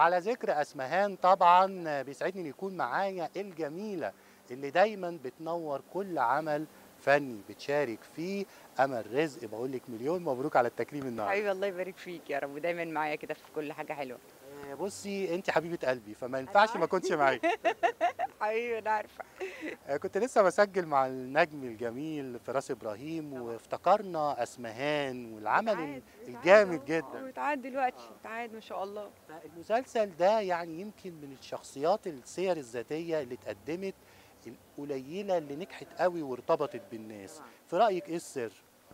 وعلى ذكر اسمهان طبعا بيسعدني ان يكون معايا الجميله اللي دايما بتنور كل عمل فني بتشارك فيه امل رزق بقول لك مليون مبروك على التكريم النهارده حبيبي الله يبارك فيك يا رب ودايما معايا كده في كل حاجه حلوه آه، بصي انت حبيبه قلبي فما ينفعش ما كنتش معاكي حبيبي انا عارفه آه، كنت لسه بسجل مع النجم الجميل فراس ابراهيم وافتكرنا اسمهان والعمل وتعاد- الجامد وتعاد جدا أهو، وتعاد دلوقتي تعاد ما شاء الله المسلسل ده يعني يمكن من الشخصيات السير الذاتيه اللي اتقدمت القليله اللي نجحت قوي وارتبطت بالناس في رايك ايه السر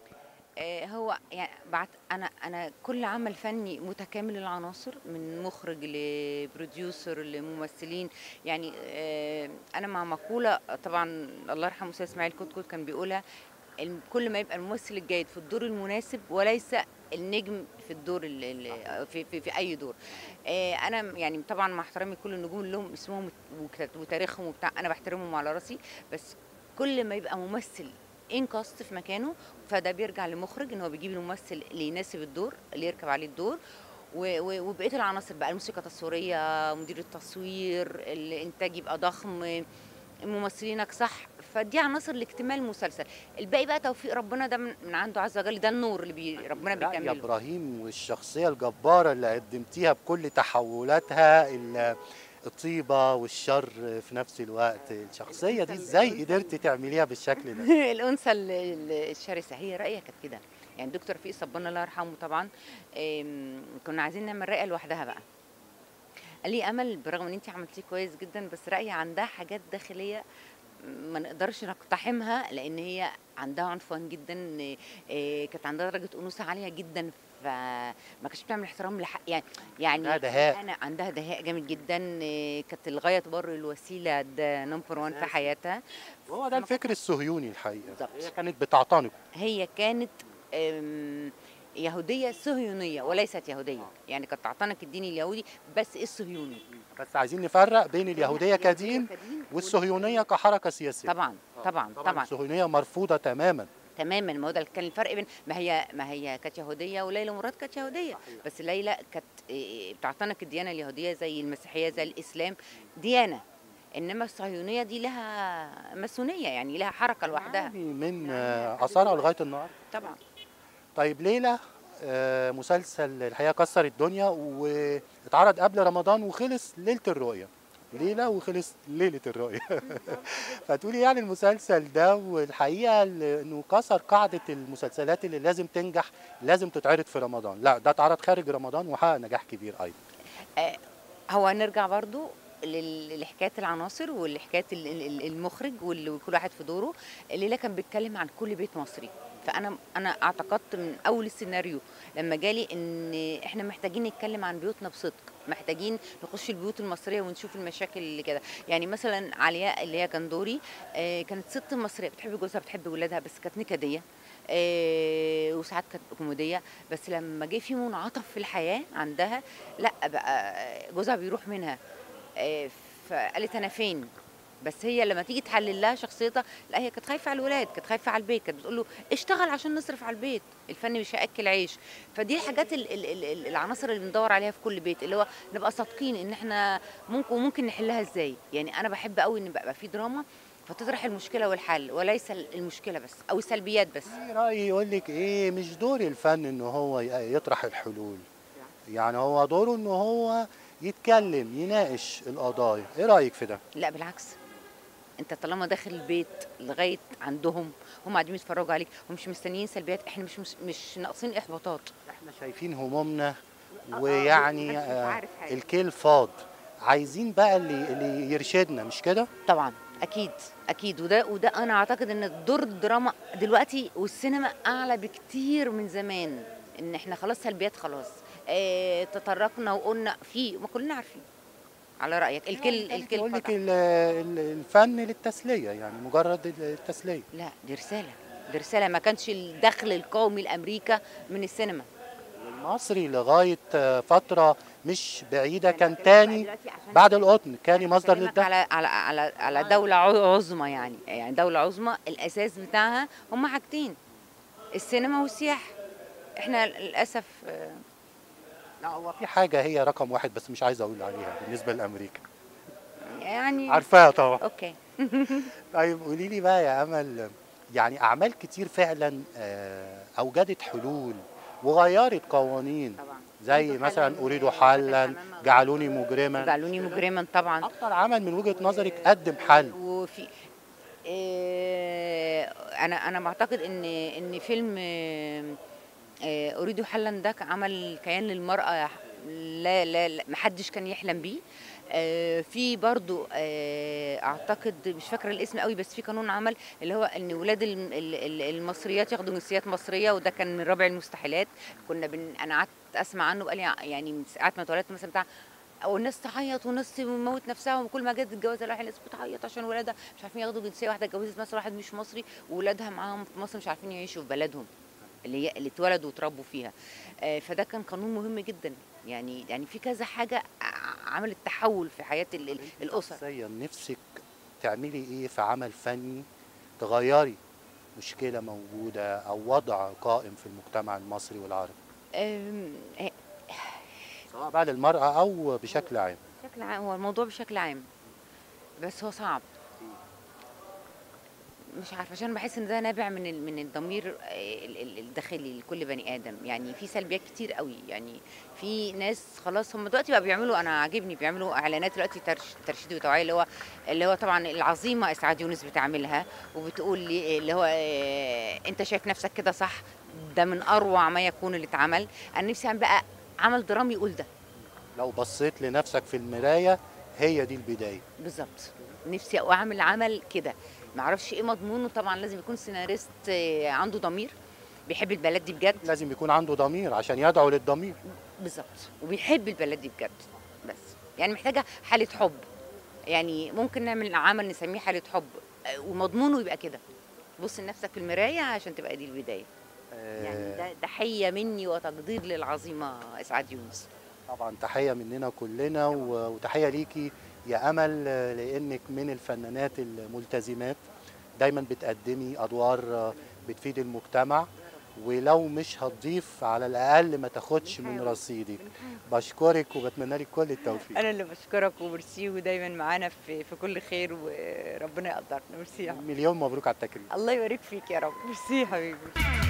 آه، هو يعني بعد انا انا كل عمل فني متكامل العناصر من مخرج لبروديوسر لممثلين يعني آه، انا مع مقوله طبعا الله يرحمه استاذ اسماعيل كتكوت كان بيقولها الم- كل ما يبقى الممثل الجيد في الدور المناسب وليس النجم في الدور ال- ال- في, في, في اي دور آه، انا يعني طبعا مع احترامي كل النجوم اللي لهم اسمهم وك- وتاريخهم وبتاع انا بحترمهم على راسي بس كل ما يبقى ممثل انكاست في مكانه فده بيرجع لمخرج ان هو بيجيب الممثل اللي يناسب الدور اللي يركب عليه الدور و- و- وبقيه العناصر بقى الموسيقى التصويريه مدير التصوير الانتاج يبقى ضخم ممثلينك صح فدي عناصر لاكتمال المسلسل الباقي بقى توفيق ربنا ده من من عنده عز وجل ده النور اللي بي ربنا لا يا بيكمله ابراهيم والشخصيه الجباره اللي قدمتيها بكل تحولاتها ال- الطيبه والشر في نفس الوقت الشخصيه دي ازاي قدرتي تعمليها بالشكل ده الانثى ال- ال- الشرسه هي رايه كانت كده يعني دكتور رفيق صبنا الله يرحمه طبعا آم، كنا عايزين نعمل رايه لوحدها بقى قال لي امل برغم ان انت عملتيه كويس جدا بس رايه عندها حاجات داخليه ما نقدرش نقتحمها لان هي عندها عنفوان جدا آه، كانت عندها درجه انوثه عاليه جدا فما كانتش بتعمل احترام لحق يعني يعني عندها دهاء. انا عندها دهاء جامد جدا آه، كانت الغايه تبرر الوسيله ده نمبر 1 في أساسي. حياتها وهو ده الفكر الصهيوني الحقيقه بالظبط. هي كانت بتعتنق هي كانت أم، يهودية صهيونية وليست يهودية يعني كانت تعتنق الدين اليهودي بس إيه الصهيوني بس عايزين نفرق بين اليهوديه كدين والصهيونيه كحركه سياسيه طبعا طبعا طبعا الصهيونيه مرفوضه تماما تماما ما هو ده كان الفرق بين ما هي ما هي كانت يهوديه وليلى مراد كانت يهوديه بس ليلى كانت إيه، بتعتنق الديانه اليهوديه زي المسيحيه زي الاسلام ديانه انما الصهيونيه دي لها ماسونيه يعني لها حركه لوحدها يعني من آه، اثارها لغايه النهارده طبعا طيب ليلى آه، مسلسل الحقيقه كسر الدنيا واتعرض قبل رمضان وخلص ليله الرؤيه ليله وخلص ليله الرؤيه فتقولي يعني المسلسل ده والحقيقه ال- انه كسر قاعده المسلسلات اللي لازم تنجح لازم تتعرض في رمضان لا ده اتعرض خارج رمضان وحقق نجاح كبير ايضا هو نرجع برضو لل- لحكايه العناصر ولحكايه ال- ال- المخرج وال- وكل واحد في دوره الليله كان بيتكلم عن كل بيت مصري فانا انا اعتقدت من اول السيناريو لما جالي ان احنا محتاجين نتكلم عن بيوتنا بصدق محتاجين نخش البيوت المصريه ونشوف المشاكل اللي كده يعني مثلا علياء اللي هي جندوري آه، كانت ست مصريه بتحب جوزها بتحب ولادها بس كانت نكديه آه، وساعات كانت كوميديه بس لما جه في منعطف في الحياه عندها لا بقى جوزها بيروح منها آه، فقالت انا فين بس هي لما تيجي تحلل لها شخصيتها لا هي كانت خايفه على الولاد كانت خايفه على البيت كانت بتقول له اشتغل عشان نصرف على البيت الفن مش هياكل عيش فدي الحاجات ال ال ال ال- العناصر اللي بندور عليها في كل بيت اللي هو نبقى صادقين ان احنا ممكن وممكن نحلها ازاي يعني انا بحب قوي ان يبقى في دراما فتطرح المشكله والحل وليس المشكله بس او السلبيات بس في رأيي يقول لك ايه مش دور الفن ان هو ي- يطرح الحلول يعني هو دوره ان هو يتكلم يناقش القضايا ايه رأيك في ده لا بالعكس انت طالما داخل البيت لغايه عندهم هم قاعدين يتفرجوا عليك ومش مستنيين سلبيات احنا مش مش, مش ناقصين احباطات احنا شايفين همومنا ويعني محدش آه عارف حاجة. الكيل فاض عايزين بقى اللي, اللي يرشدنا مش كده طبعا اكيد اكيد وده وده انا اعتقد ان دور الدراما دلوقتي والسينما اعلى بكتير من زمان ان احنا خلاص سلبيات خلاص اه تطرقنا وقلنا في ما كلنا عارفين على رايك الكل الكل يقول لك فتح. ال- ال- الفن للتسلية يعني مجرد التسلية لا دي رساله دي رساله ما كانش الدخل القومي لامريكا من السينما المصري لغاية آه، فترة مش بعيدة كان تاني بعد القطن كان مصدر بكلمك للدخل على على على على دوله ع- عظمى يعني يعني دوله عظمى الاساس بتاعها هم حاجتين السينما والسياحه احنا للاسف آه، لا هو في حاجه هي رقم واحد بس مش عايز اقول عليها بالنسبه لامريكا يعني عارفاها طبعا اوكي طيب قولي لي بقى يا امل يعني اعمال كتير فعلا آه، اوجدت حلول وغيرت قوانين طبعا زي أريد مثلا حلاً، اريد آه، حلا فتح أمام جعلوني مجرما جعلوني مجرما طبعا اكتر عمل من وجهه نظرك قدم حل وفي إيه انا انا بعتقد ان ان فيلم إيه إيه اريد حلا ده كان عمل كيان للمراه لا لا, لا محدش كان يحلم بيه آه، في برضو آه، اعتقد مش فاكره الاسم قوي بس في قانون عمل اللي هو ان ولاد الم- ال- ال- المصريات ياخدوا جنسيات مصريه وده كان من رابع المستحيلات كنا بن... انا قعدت اسمع عنه بقالي يعني من ساعه ما اتولدت مثلا بتاع او الناس تعيط وناس تموت نفسها وكل ما جت الجواز الاقي الناس بتعيط عشان ولادها مش عارفين ياخدوا جنسيه واحده اتجوزت مثلا واحد مش مصري وولادها معاهم في مصر مش عارفين يعيشوا في بلدهم اللي هي اللي اتولدوا وتربوا فيها آه، فده كان قانون مهم جدا يعني يعني في كذا حاجه ع- عملت تحول في حياه ال- ال- الاسر شخصيا نفسك تعملي ايه في عمل فني تغيري مشكله موجوده او وضع قائم في المجتمع المصري والعربي آم، آه، سواء بقى للمراه او بشكل عام بشكل عام هو الموضوع بشكل عام بس هو صعب مش عارفه عشان بحس ان ده نابع من ال- من الضمير آه، ال- ال- الداخلي لكل بني ادم يعني في سلبيات كتير قوي يعني في ناس خلاص هم دلوقتي بقى بيعملوا انا عاجبني بيعملوا اعلانات دلوقتي ترش- ترشيد وتوعيه اللي هو اللي هو طبعا العظيمه اسعاد يونس بتعملها وبتقول لي اللي هو آه، انت شايف نفسك كده صح ده من اروع ما يكون اللي اتعمل انا نفسي اعمل بقى عمل درامي يقول ده لو بصيت لنفسك في المرايه هي دي البدايه بالظبط نفسي اعمل عمل كده ما اعرفش ايه مضمونه طبعا لازم يكون سيناريست آه، عنده ضمير بيحب البلد دي بجد لازم يكون عنده ضمير عشان يدعو للضمير بالظبط وبيحب البلد دي بجد بس يعني محتاجه حاله حب يعني ممكن نعمل عمل نسميه حاله حب آه، ومضمونه يبقى كده بص لنفسك في المرايه عشان تبقى دي البدايه يعني آه، ده تحيه مني وتقدير للعظيمه اسعاد يونس طبعا تحيه مننا كلنا و- وتحيه ليكي يا امل آه، لانك من الفنانات الملتزمات دايما بتقدمي ادوار آه، بتفيد المجتمع ولو مش هتضيف على الاقل ما تاخدش من بنحاول. رصيدك بشكرك وبتمنى لك كل التوفيق انا اللي بشكرك وميرسي ودايما معانا في في كل خير وربنا يقدرنا ميرسي يا حبيبي. مليون مبروك على التكريم الله يبارك فيك يا رب ميرسي يا حبيبي